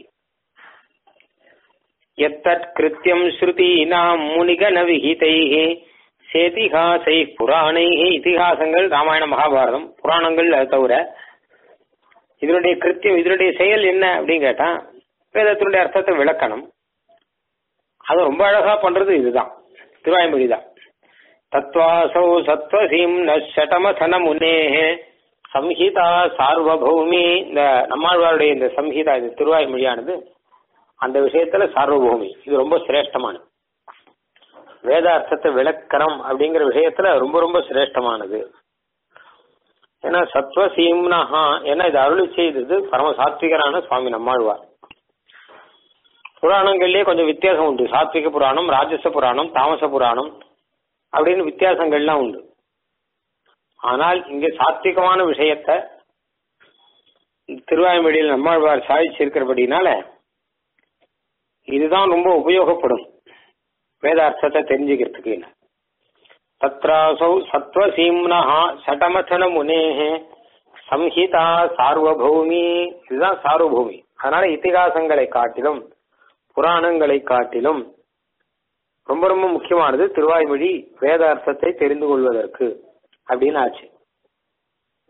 எத்தட் கிருத்தியம் ஸ்ருதீனாம் முனிகண விஹிதை சேதிகாசை புராணை இதிகாசங்கள் ராமாயண மகாபாரதம் புராணங்கள் அது தவிர இதனுடைய கிருத்தியம் இதனுடைய செயல் என்ன அப்படின்னு கேட்டா வேதத்தினுடைய அர்த்தத்தை விளக்கணும் அது ரொம்ப அழகா பண்றது இதுதான் திருவாய்மொழி தான் தத்வாசௌ சத்வசீம் நட்டமசன முனேஹே சம்ஹிதா சார்வபௌமி இந்த நம்மாழ்வாருடைய இந்த சம்ஹிதா இந்த திருவாய்மொழியானது அந்த விஷயத்துல சார்வபௌமி இது ரொம்ப சிரேஷ்டமானது வேதார்த்தத்தை விளக்கரம் அப்படிங்கிற விஷயத்துல ரொம்ப ரொம்ப சிரேஷ்டமானது ஏன்னா சத்வசீம்னஹா ஏன்னா இது அருளி செய்தது பரம சாத்விகரான சுவாமி நம்மாழ்வார் புராணங்கள்லயே கொஞ்சம் வித்தியாசம் உண்டு சாத்விக புராணம் ராஜச புராணம் தாமச புராணம் அப்படின்னு வித்தியாசங்கள்லாம் உண்டு ஆனால் இங்க சாத்விகமான விஷயத்த திருவாய்மொழியில் நம்மாழ்வார் சாதிச்சிருக்கிறபடினால இதுதான் ரொம்ப உபயோகப்படும் வேதார்த்தத்தை தெரிஞ்சுக்கிறதுக்கு தத்ராசௌ சத்வசீம்னஹா சட்டமசன முனேஹே சம்ஹிதா சார்வபௌமி இதுதான் சார்வபௌமி அதனால இத்திகாசங்களை காட்டிலும் புராணங்களை காட்டிலும் ரொம்ப ரொம்ப முக்கியமானது திருவாய்மொழி வேதார்த்தத்தை தெரிந்து கொள்வதற்கு அப்படின்னு ஆச்சு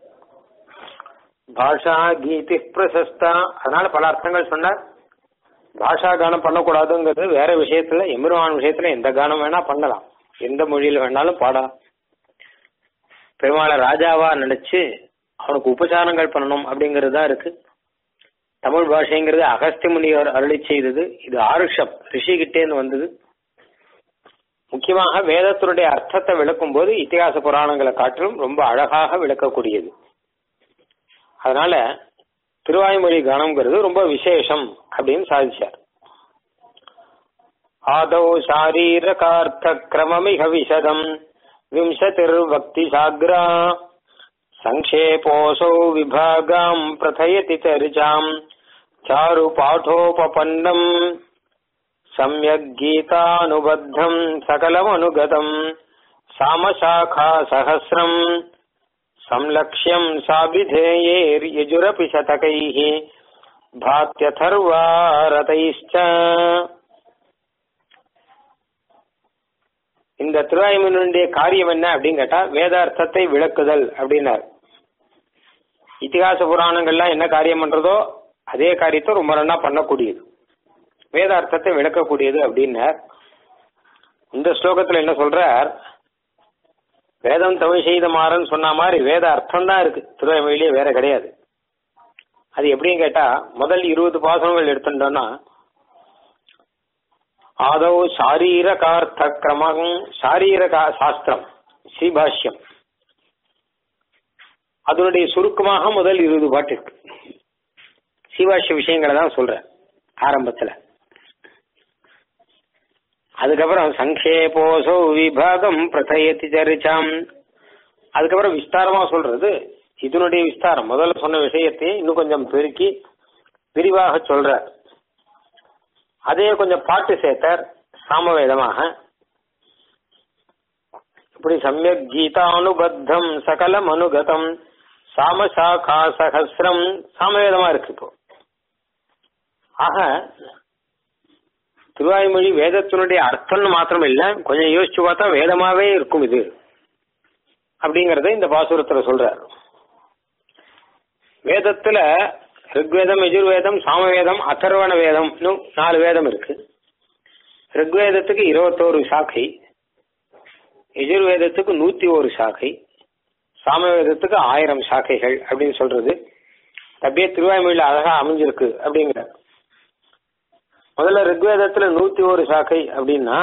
பாஷா கீதி பிரசஸ்தா அதனால பல அர்த்தங்கள் சொன்னார் பாஷா கானம் பண்ணக்கூடாதுங்கிறது வேற விஷயத்துல எம்பெருமான் விஷயத்துல எந்த கானம் வேணா பண்ணலாம் எந்த மொழியில வேணாலும் பாடலாம் பெருமாளை ராஜாவா நினைச்சு அவனுக்கு உபச்சாரங்கள் பண்ணணும் அப்படிங்கிறது தான் இருக்கு தமிழ் பாஷைங்கிறது அகஸ்திய முனிவர் அருளி செய்தது இது ஆருஷம் ரிஷிகிட்டேன்னு வந்தது முக்கியமாக வேதத்தினுடைய அர்த்தத்தை விளக்கும் போது இத்திகாச புராணங்களை காட்டிலும் ரொம்ப அழகாக விளக்கக்கூடியது அதனால திருவாய்மொழி கானம்ங்கிறது ரொம்ப விசேஷம் அப்படின்னு சாதிச்சார் ஆதௌ சாரீரகார்த்த கிரமமிக விசதம் விம்சதிர் பக்தி சாக்ரா சங்கேபோசௌ விபாகாம் பிரதயதி தரிஜாம் சாரு பாடோபபன்னம் சமயக் கீதானுபத்தம் சகலமனுகதம் சாமசாखा சஹசிரம் संलक्ष्यं साभिधेयेर्यजुरपि शतकैः भात्यथर्वारतैश्च இந்த திருவாயுமனுடைய காரியம் என்ன அப்படின்னு கேட்டா வேதார்த்தத்தை விளக்குதல் அப்படின்னார் இத்திகாச புராணங்கள்லாம் என்ன காரியம் பண்றதோ அதே காரியத்தை ரொம்ப நல்லா பண்ணக்கூடியது வேதார்த்தத்தை விளக்கக்கூடியது அப்படின்னார் இந்த ஸ்லோகத்துல என்ன சொல்றார் வேதம் தமிழ் செய்த மாறன்னு சொன்ன மாதிரி வேத அர்த்தம் தான் இருக்கு திருவாய்மொழியிலே வேற கிடையாது அது எப்படின்னு கேட்டா முதல் இருபது பாசனங்கள் எடுத்துட்டோம்னா ஆதவ் சாரீரகார்த்த கிரமம் சாரீரகா சாஸ்திரம் ஸ்ரீபாஷ்யம் அதனுடைய சுருக்கமாக முதல் இருபது பாட்டு இருக்கு சீபாஷ்ய விஷயங்களை தான் சொல்றேன் ஆரம்பத்துல அதுக்கப்புறம் சங்கேபோசோ விபாகம் பிரதயத்தி சரிச்சாம் அதுக்கப்புறம் விஸ்தாரமா சொல்றது இதனுடைய விஸ்தாரம் முதல்ல சொன்ன விஷயத்தை இன்னும் கொஞ்சம் பெருக்கி விரிவாக சொல்றார் அதே கொஞ்சம் பாட்டு சேர்த்தார் சாமவேதமாக இப்படி சமயக் கீதானுபத்தம் சகலம் அனுகதம் சாமசாகா சகசிரம் சாமவேதமா இருக்கு இப்போ ஆக திருவாய்மொழி வேதத்தினுடைய அர்த்தம்னு மாத்திரம் இல்ல கொஞ்சம் யோசிச்சு பார்த்தா வேதமாவே இருக்கும் இது அப்படிங்கறத இந்த பாசுரத்துல சொல்றார் வேதத்துல ரிக்வேதம் எஜுர்வேதம் சாமவேதம் அதர்வண வேதம் நாலு வேதம் இருக்கு ரிக்வேதத்துக்கு இருபத்தோரு சாக்கை எஜுர்வேதத்துக்கு நூத்தி ஒரு சாக்கை சாமவேதத்துக்கு ஆயிரம் சாக்கைகள் அப்படின்னு சொல்றது அப்படியே திருவாய்மொழியில அழகா அமைஞ்சிருக்கு அப்படிங்கிற முதல்ல ரிக்வேதத்துல நூத்தி ஒரு சாக்கை அப்படின்னா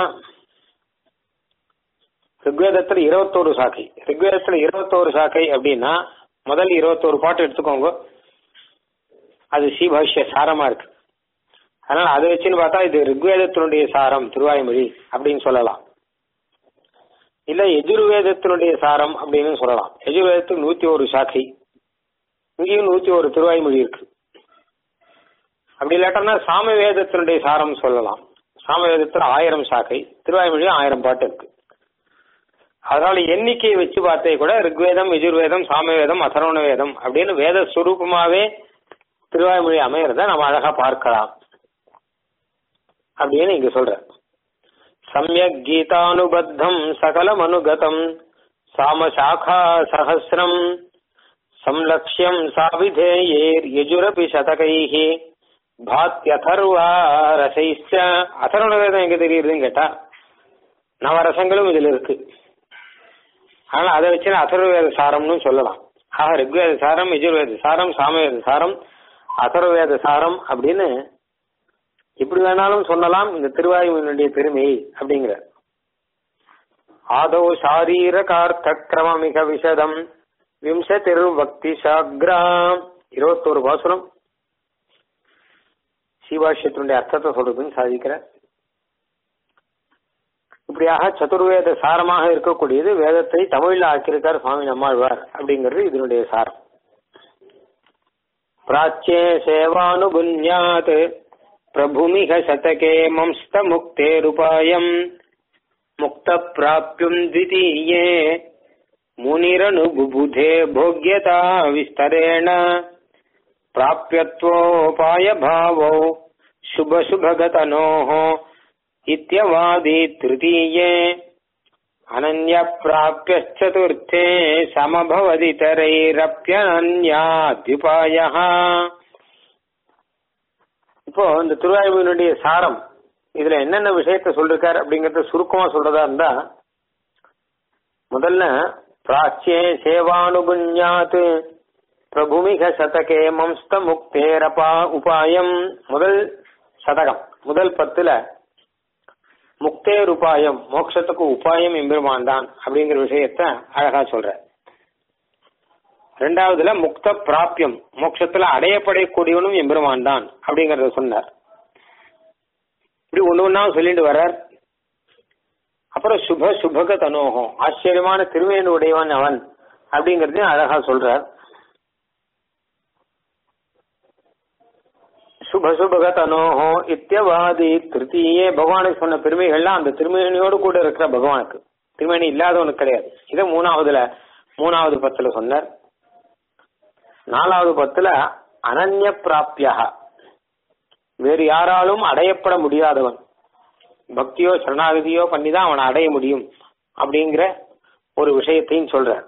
ரிக்வேதத்துல இருபத்தோரு சாக்கை ரிக்வேதத்துல இருபத்தோரு சாக்கை அப்படின்னா முதல் இருபத்தோரு பாட்டு எடுத்துக்கோங்க அது ஸ்ரீபாஷ்ய சாரமா இருக்கு அதனால அதை வச்சுன்னு பார்த்தா இது ரிக்வேதத்தினுடைய சாரம் திருவாய்மொழி அப்படின்னு சொல்லலாம் இல்ல எஜுர்வேதத்தினுடைய சாரம் அப்படின்னு சொல்லலாம் எஜுர்வேதத்துக்கு நூத்தி ஒரு சாக்கை இங்கேயும் நூத்தி ஒரு திருவாய்மொழி இருக்கு அப்படி இல்லாட்டம்னா சாமவேதத்தினுடைய சாரம் சொல்லலாம் சாமவேதத்துல ஆயிரம் சாக்கை திருவாய்மொழியும் ஆயிரம் பாட்டு இருக்கு அதனால எண்ணிக்கையை வச்சு பார்த்தே கூட ரிக்வேதம் எஜுர்வேதம் சாமவேதம் அதர்வண வேதம் அப்படின்னு வேத சுரூபமாவே திருவாய்மொழி அமையறத நம்ம அழகா பார்க்கலாம் அப்படின்னு இங்க சொல்ற சமயக் கீதானுபத்தம் சகலம் அனுகதம் சாமசாखा சஹசிரம் சம்லக்ஷ்யம் சாவிதேயேர் யஜுரபி சதகைः பாத்யதர்வா ரசைச்ச அதர்வண வேதம் எங்க தெரியுதுன்னு கேட்டா நவரசங்களும் இதுல இருக்கு ஆனா அதை வச்சு அதர்வேத சாரம்னு சொல்லலாம் ஆக ரிக்வேத சாரம் யஜுர்வேத சாரம் சாமவேத சாரம் அதர்வேத சாரம் அப்படின்னு இப்படி வேணாலும் சொல்லலாம் இந்த திருவாயுவினுடைய பெருமை அப்படிங்கிற ஆதோ சாரீரகார்த்த கிரமமிக விசதம் விம்சதிரு பக்தி சாக்ராம் இருபத்தோரு பாசுரம் சீபாஷ்யத்தினுடைய அர்த்தத்தை சொல்றதுன்னு சாதிக்கிற இப்படியாக சதுர்வேத சாரமாக இருக்கக்கூடியது வேதத்தை தமிழ்ல ஆக்கியிருக்கார் சுவாமி நம்மாழ்வார் அப்படிங்கிறது இதனுடைய சாரம் பிராச்சியே சேவானுபுன்யாத் பிரபுமிக சதகே மம்ஸ்த முக்தேருபாயம் முக்த பிராப்யும் द्वितीये मुनिरनुबुबुधे भोग्यता विस्तरेण प्राप्यत्वोपायभावौ शुभशुभगतनोः इत्यवादि तृतीये अनन्यप्राप्यश्चतुर्थे समभवदितरैरप्यनन्याद्युपायः இப்போ இந்த திருவாயுனுடைய சாரம் இதுல என்னென்ன விஷயத்த சொல்லிருக்காரு அப்படிங்கறத சுருக்கமா சொல்றதா இருந்தா முதல்ல பிராச்சியே சேவானுகுஞ்ஞாத் பிரபுமிக சதகே மம்ஸ்த முக்தேரபா உபாயம் முதல் சதகம் முதல் பத்துல முக்தேர் உபாயம் மோட்சத்துக்கு உபாயம் எம்பெருமான் தான் அப்படிங்கிற விஷயத்த அழகா சொல்ற ரெண்டாவதுல முக்த பிராபியம் மோட்சத்துல அடையப்படக்கூடியவனும் எம்பெருமான் தான் அப்படிங்கறத சொன்னார் இப்படி ஒண்ணு ஒன்னா சொல்லிட்டு வர்றார் அப்புறம் சுப சுபக தனோகம் ஆச்சரியமான திருவேணு உடையவன் அவன் அப்படிங்கறதையும் அழகா சொல்றார் சுப சுபக தனோஹோ இத்தியவாதி திருத்தீயே பகவானுக்கு சொன்ன பெருமைகள்லாம் அந்த திருமேனியோடு கூட இருக்கிற பகவானுக்கு திருமேனி இல்லாதவனுக்கு கிடையாது இதை மூணாவதுல மூணாவது பத்துல சொன்னார் நாலாவது பத்துல அனன்ய பிராப்தியா வேறு யாராலும் அடையப்பட முடியாதவன் பக்தியோ சரணாகதியோ பண்ணி தான் அவனை அடைய முடியும் அப்படிங்கிற ஒரு விஷயத்தையும் சொல்றார்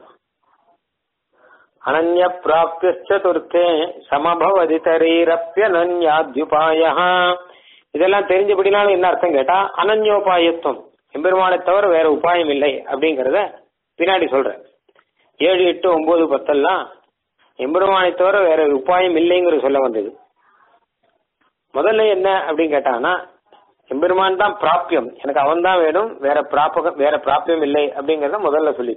அனன்ய பிராப்தியச்சதுர்த்தே சமபவதி தரீரப்பியனன்யாத்யுபாய இதெல்லாம் தெரிஞ்சபடினாலும் என்ன அர்த்தம் கேட்டா அனன்யோபாயத்துவம் எம்பெருமானை தவிர வேற உபாயம் இல்லை அப்படிங்கறத பின்னாடி சொல்ற ஏழு எட்டு ஒன்பது பத்தெல்லாம் எம்பெருமானை தவிர வேற உபாயம் இல்லைங்கிற சொல்ல வந்தது முதல்ல என்ன அப்படின்னு கேட்டாங்கன்னா எம்பெருமான் தான் பிராப்பியம் எனக்கு அவன் தான் வேணும் வேற பிராப்பகம் வேற பிராப்பியம் இல்லை அப்படிங்கறத முதல்ல சொல்லி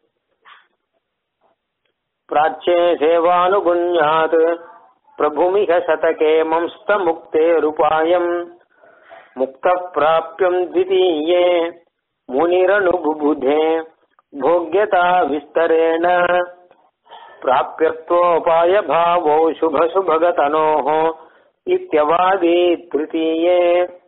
प्राच्ये सेवानुगुण्यात् प्रभुमिह शतके मंस्तमुक्तेरुपायम् मुक्तप्राप्यम् द्वितीये मुनिरनुबुबुधे भोग्यता विस्तरेण प्राप्यत्वोपायभावौ शुभशुभगतनोः इत्यवादी तृतीये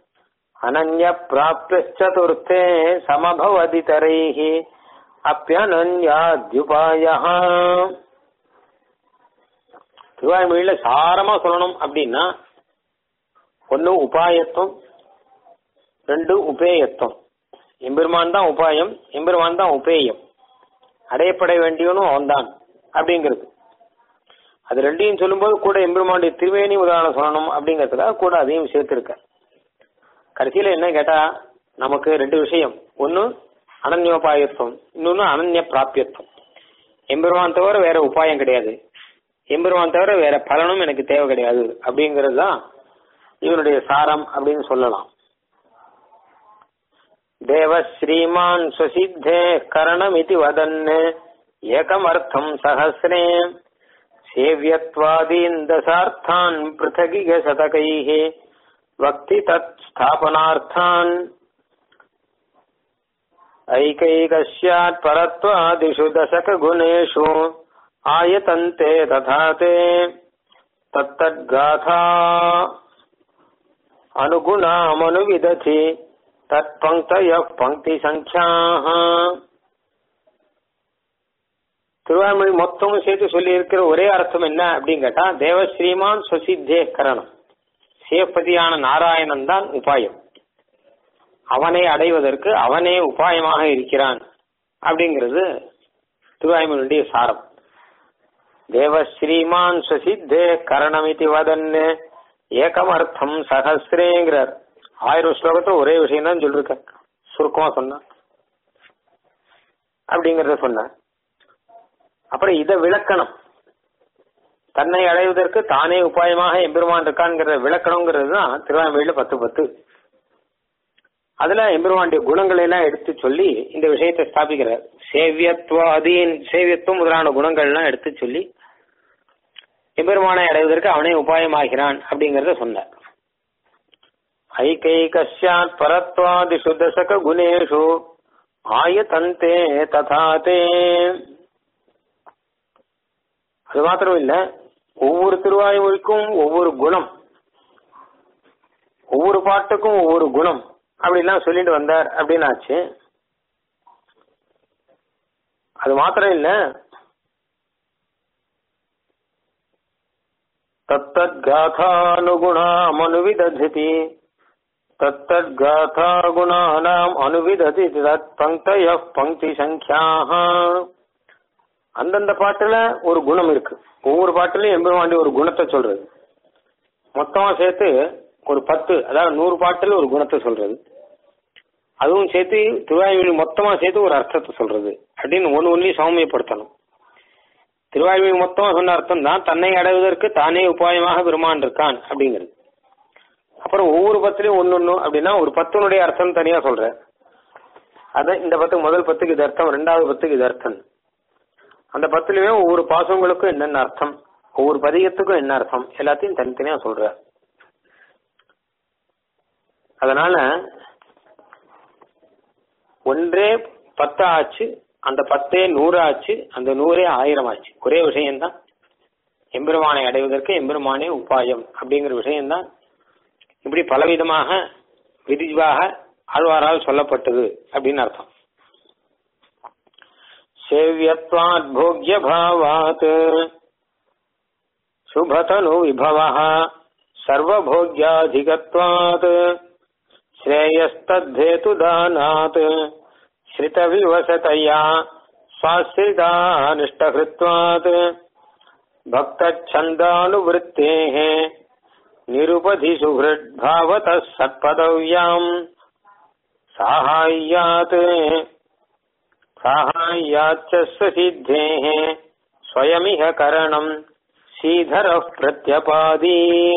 अनन्यप्राप्यश्चतुर्थे समभवदितरैः அப்பியனன்யாத்யுபாய திருவாய்மொழியில சாரமா சொல்லணும் அப்படின்னா ஒன்னு உபாயத்துவம் ரெண்டு உபேயத்துவம் எம்பெருமான் தான் உபாயம் எம்பெருமான் தான் உபேயம் அடையப்பட வேண்டியவனும் அவன்தான் அப்படிங்கிறது அது ரெண்டையும் சொல்லும்போது கூட எம்பெருமானுடைய திருவேணி உதாரணம் சொல்லணும் அப்படிங்கிறதுக்காக கூட அதையும் சேர்த்திருக்க கடைசியில என்ன கேட்டா நமக்கு ரெண்டு விஷயம் ஒன்னு அனன்யோபாயத்துவம் இன்னொன்னு அனன்ய பிராபியத்துவம் எம்பெருமான் தவிர வேற உபாயம் கிடையாது எம்பெருமான் தவிர வேற பலனும் எனக்கு தேவை கிடையாது அப்படிங்கிறது தான் இவனுடைய சாரம் அப்படின்னு சொல்லலாம் தேவ ஸ்ரீமான் சுசித்தே கரணமிதி வதன் ஏகமர்த்தம் சஹசிரே சேவியத்வாதீன் தசார்த்தான் பிருத்தகிக சதகைः வக்தி தத் ஸ்தாபனார்த்தான் ऐकैकस्यात् परत्वादिषु दशकगुणेषु आयतन्ते तथा ते तत्तद्गाथा अनुगुणामनुविदधि तत्पङ्क्तयः पङ्क्तिसङ्ख्याः திருவாய்மொழி மொத்தமும் சேர்த்து சொல்லி இருக்கிற ஒரே அர்த்தம் என்ன அப்படின்னு கேட்டா தேவஸ்ரீமான் சுசித்தே கரணம் சிவபதியான நாராயணன் தான் உபாயம் அவனை அடைவதற்கு அவனே உபாயமாக இருக்கிறான் அப்படிங்கிறது திருவாய்மொழியுடைய சாரம் தேவஸ்ரீமான் சுசித்தே கரணமிதி வதன்னு ஏகமர்த்தம் சகசிரேங்கிறார் ஆயிரம் ஸ்லோகத்தை ஒரே விஷயம் தான் சொல்லிருக்க சுருக்கமா சொன்ன அப்படிங்கறத சொன்ன அப்புறம் இதை விளக்கணும் தன்னை அடைவதற்கு தானே உபாயமாக எம்பெருமான் இருக்கான்ங்கிற விளக்கணுங்கிறது தான் திருவாய்மொழியில பத்து பத்து அதுல எம்பெருமானுடைய குணங்களை எல்லாம் எடுத்து சொல்லி இந்த விஷயத்தை ஸ்தாபிக்கிறார் சேவியத்வாதீன் சேவியத்துவம் முதலான குணங்கள் எல்லாம் எடுத்து சொல்லி எம்பெருமானை அடைவதற்கு அவனே உபாயமாகிறான் அப்படிங்கறத சொன்னார் ஐகைகஸ்யாத் பரத்வாதிஷு தசக குணேஷு ஆயதந்தே ததா தே அது மாத்திரம் இல்ல ஒவ்வொரு திருவாய்மொழிக்கும் ஒவ்வொரு குணம் ஒவ்வொரு பாட்டுக்கும் ஒவ்வொரு குணம் அப்படிலாம் சொல்லிட்டு வந்தார் அப்படின்னு ஆச்சு அது மாத்திரம் இல்ல தத்தத் காதானுகுணாம் அனுவிததி தத்தத் காதா குணானாம் அனுவிததி தத் பங்க்தய பங்கி சங்கியாக அந்தந்த பாட்டுல ஒரு குணம் இருக்கு ஒவ்வொரு பாட்டுலயும் எம்பெருமாண்டி ஒரு குணத்தை சொல்றது மொத்தமா சேர்த்து ஒரு பத்து அதாவது நூறு பாட்டுல ஒரு குணத்தை சொல்றது அதுவும் சேர்த்து திருவாய்மொழி மொத்தமா சேர்த்து ஒரு அர்த்தத்தை சொல்றது அப்படின்னு ஒன்று ஒன்றையும் சௌமியப்படுத்தணும் திருவாய்மொழி மொத்தமா சொன்ன அர்த்தம் தான் தன்னை அடைவதற்கு தானே உபாயமாக பெருமான் இருக்கான் அப்படிங்கிறது அப்புறம் ஒவ்வொரு பத்துலயும் ஒன்னு ஒண்ணு அப்படின்னா ஒரு பத்தினுடைய அர்த்தம் தனியா சொல்ற அதான் இந்த பத்துக்கு முதல் பத்துக்கு இது அர்த்தம் ரெண்டாவது பத்துக்கு இது அர்த்தம் அந்த பத்துலயுமே ஒவ்வொரு பாசங்களுக்கும் என்னென்ன அர்த்தம் ஒவ்வொரு பதிகத்துக்கும் என்ன அர்த்தம் எல்லாத்தையும் தனித்தனியா சொல்ற அதனால ஒன்றே பத்து ஆச்சு அந்த பத்தே நூறு ஆச்சு அந்த நூறே ஆயிரம் ஆச்சு ஒரே விஷயம்தான் எம்பெருமானை அடைவதற்கு எம்பெருமானே உபாயம் அப்படிங்கிற விஷயம்தான் இப்படி பலவிதமாக விரிவாக ஆழ்வாரால் சொல்லப்பட்டது அப்படின்னு அர்த்தம் சேவியத்வாத் போக்ய பாவாத் சுபதனு விபவ சர்வபோக்யாதிகத்வாத் ஸ்ரேயஸ்தத்தேது தானாத் ஸ்ரிதவிவசதயா स्वाश्रितानिष्टकृत्वात् भक्तच्छन्दानुवृत्तेः निरुपधिसुहृद्भावतः सत्पदव्याम् साहाय्यात् साहाय्याच्च स्वसिद्धेः स्वयमिह करणम् श्रीधरः प्रत्यपादी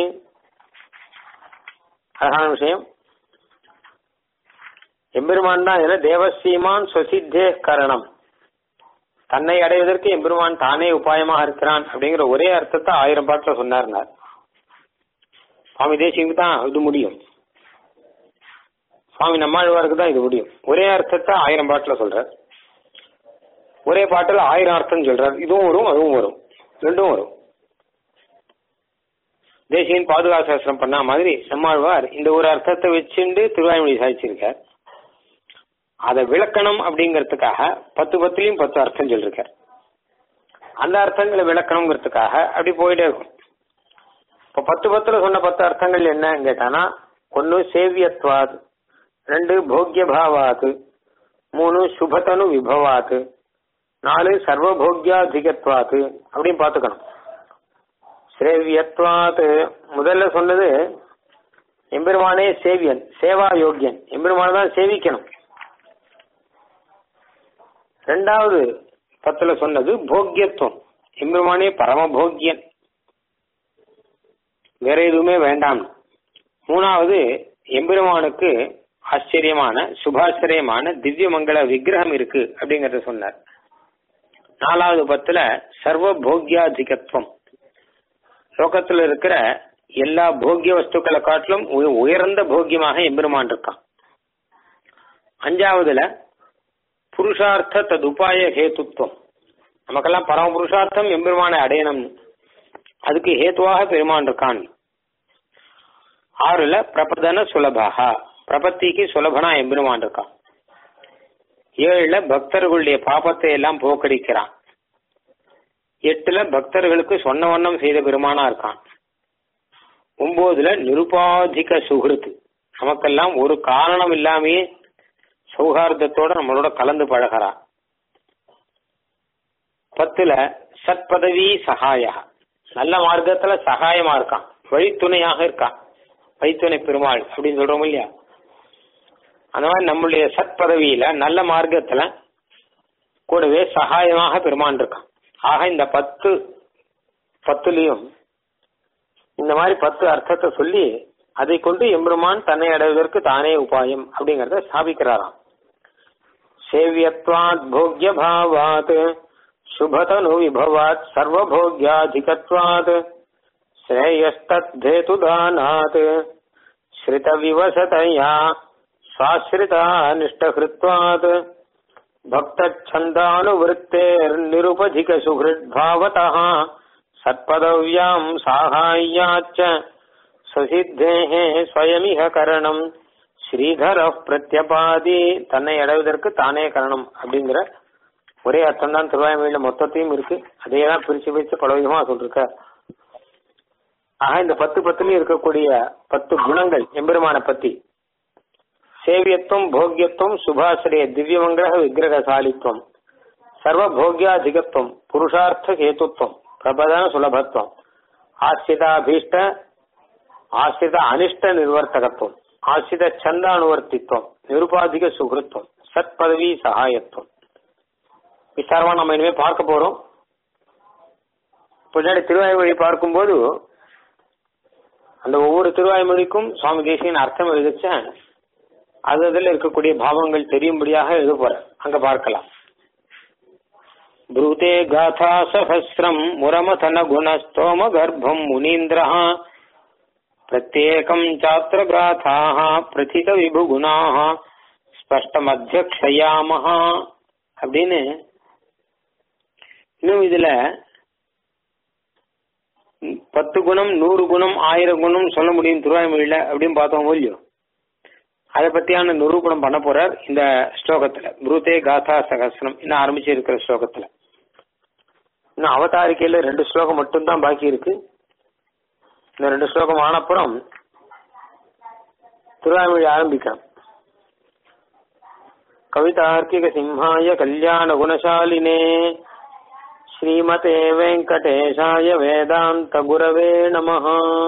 அழகான விஷயம் எம்பெருமான் தான் இதுல தேவசீமான் சுவசித்தே கரணம் தன்னை அடைவதற்கு எம்பெருமான் தானே உபாயமாக இருக்கிறான் அப்படிங்கிற ஒரே அர்த்தத்தை ஆயிரம் பாட்டுல சொன்னார்னார் சுவாமி தேசியனுக்கு தான் இது முடியும் சுவாமி நம்மாழ்வாருக்கு தான் இது முடியும் ஒரே அர்த்தத்தை ஆயிரம் பாட்டுல சொல்றார் ஒரே பாட்டுல ஆயிரம் அர்த்தம் சொல்றார் இதுவும் வரும் அதுவும் வரும் ரெண்டும் வரும் தேசியன் பாதுகாப்பு சாஸ்திரம் பண்ண மாதிரி நம்மாழ்வார் இந்த ஒரு அர்த்தத்தை வச்சுண்டு திருவாய்மொழி சாதிச்சிருக்கார் அதை விளக்கணும் அப்படிங்கறதுக்காக பத்து பத்துலயும் பத்து அர்த்தம் சொல்லிருக்கார் அந்த அர்த்தங்களை விளக்கணுங்கிறதுக்காக அப்படி போயிட்டே இருக்கும் இப்ப பத்து பத்துல சொன்ன பத்து அர்த்தங்கள் என்னன்னு கேட்டானா ஒன்னு சேவியத்வாத் ரெண்டு போக்ய பாவாத் மூணு சுபதனு விபவாத் நாலு சர்வபோக்யாதிகத்வாத் அப்படின்னு பாத்துக்கணும் சேவியத்வாத் முதல்ல சொன்னது எம்பெருமானே சேவியன் சேவா யோக்கியன் எம்பெருமான தான் சேவிக்கணும் ரெண்டாவது பத்துல சொன்னது போக்கியத்துவம் எம்பெருமானே பரமபோக்கியன் வேற எதுவுமே வேண்டாம் மூணாவது எம்பெருமானுக்கு ஆச்சரியமான சுபாச்சரியமான திவ்ய மங்கள விக்கிரகம் இருக்கு அப்படிங்கறத சொன்னார் நாலாவது பத்துல சர்வ போக்கியாதிகத்துவம் லோகத்துல இருக்கிற எல்லா போக்கிய வஸ்துக்களை காட்டிலும் உய- உயர்ந்த போக்கியமாக எம்பெருமான் இருக்கான் அஞ்சாவதுல புருஷார்த்த ததுபாய ஹேத்துத்வம் நமக்கெல்லாம் பரம புருஷார்த்தம் எம்பெருமானை அடையணும் அதுக்கு ஹேத்துவாக பெருமான் இருக்கான் ஆறுல பிரபதன சுலபகா பிரபத்திக்கு சுலபனா எம்பெருமான் இருக்கான் ஏழுல பக்தர்களுடைய பாபத்தை எல்லாம் போக்கடிக்கிறான் எட்டுல பக்தர்களுக்கு சொன்ன வண்ணம் செய்த பெருமானா இருக்கான் ஒன்பதுல நிருபாதிக சுகிருத்து நமக்கெல்லாம் ஒரு காரணம் இல்லாமையே சௌகார்தத்தோட நம்மளோட கலந்து பழகிறான் பத்துல சத்பதவி சகாயா நல்ல மார்க்கத்துல சகாயமா இருக்கான் வழித்துணையாக இருக்கான் வழித்துணை பெருமாள் அப்படின்னு சொல்றோம் இல்லையா அந்த மாதிரி நம்மளுடைய சத்பதவியில நல்ல மார்க்கத்துல கூடவே சகாயமாக பெருமான் இருக்கான் ஆக இந்த பத்து பத்துலயும் இந்த மாதிரி பத்து அர்த்தத்தை சொல்லி அதை கொண்டு எம்பெருமான் தன்னை அடைவதற்கு தானே உபாயம் அப்படிங்கறத ஸ்தாபிக்கிறாராம் சேவியத்வாத் போக்ய பாவாத் சுபதனு விபவாத் சர்வபோக்யாதிகத்வாத் ஸ்ரேயஸ்தத்தேது தானாத் ஸ்ரிதவிவசதயா சாஸ்ரிதா நிஷ்டகிருத்வாத் भक्तच्छन्दानुवृत्तेर्निरुपधिक सुहृद्भावतः सत्पदव्याम् साहाय्याच्च स्वसिद्धेः स्वयमिह கரணம் ஸ்ரீதரः பிரத்யபாதி தன்னை அடைவதற்கு தானே கரணம் அப்படிங்கிற ஒரே அர்த்தம் தான் திருவாய்மொழியில மொத்தத்தையும் இருக்கு அதே தான் பிரிச்சு பிரிச்சு பல விதமா சொல்லிருக்க ஆக இந்த பத்து பத்துலயும் இருக்கக்கூடிய பத்து குணங்கள் எம்பெருமான பத்தி சேவியத்துவம் போக்கியத்துவம் சுபாசிரிய திவ்யமங்கிரக விக்கிரகசாலித்வம் சர்வபோக்யாதிகத்துவம் புருஷார்த்த கேத்துத்வம் பிரபதன சுலபத்துவம் ஆசிரிதாபீஷ்ட ஆசிரித அனிஷ்ட நிர்வர்த்தகத்துவம் ஆசிரித சந்தானுவர்த்தித்துவம் நிருபாதிக சுகிருத்துவம் சத் பதவி சகாயத்துவம் விசாரமா நம்ம இனிமே பார்க்க போறோம் பின்னாடி திருவாய்மொழி பார்க்கும்போது அந்த ஒவ்வொரு திருவாய்மொழிக்கும் சுவாமி தேசியன் அர்த்தம் எழுதிச்ச அது அதில் இருக்கக்கூடிய பாவங்கள் தெரியும்படியாக எழுத போற அங்க பார்க்கலாம் ப்ரூதே காதா சஹசிரம் முரமதன குணஸ்தோம கர்ப்பம் முனீந்திரா பிரத்யேகம் சாத்திர கிராதாக பிரதித விபுகுணாக ஸ்பஷ்டமத்தியக்ஷயாமஹா அப்படின்னு இன்னும் இதுல பத்து குணம் நூறு குணம் ஆயிரம் குணம் சொல்ல முடியும் திருவாய்மொழியில அப்படின்னு பார்த்தோம் இல்லையோ அதை பத்தியான நிரூபணம் பண்ண போறார் இந்த ஸ்லோகத்துல புரூதே காதா சகசிரம் இன்னும் ஆரம்பிச்சு இருக்கிற ஸ்லோகத்துல இன்னும் அவதாரிக்கையில ரெண்டு ஸ்லோகம் மட்டும்தான் பாக்கி இருக்கு இந்த ரெண்டு ஸ்லோகம் ஆனப்புறம் திருவாய்மொழி ஆரம்பிக்கலாம் கவிதார்க்கிக சிம்ஹாய கல்யாண குணசாலினே ஸ்ரீமதே வெங்கடேஷாய வேதாந்த குரவே நமஹ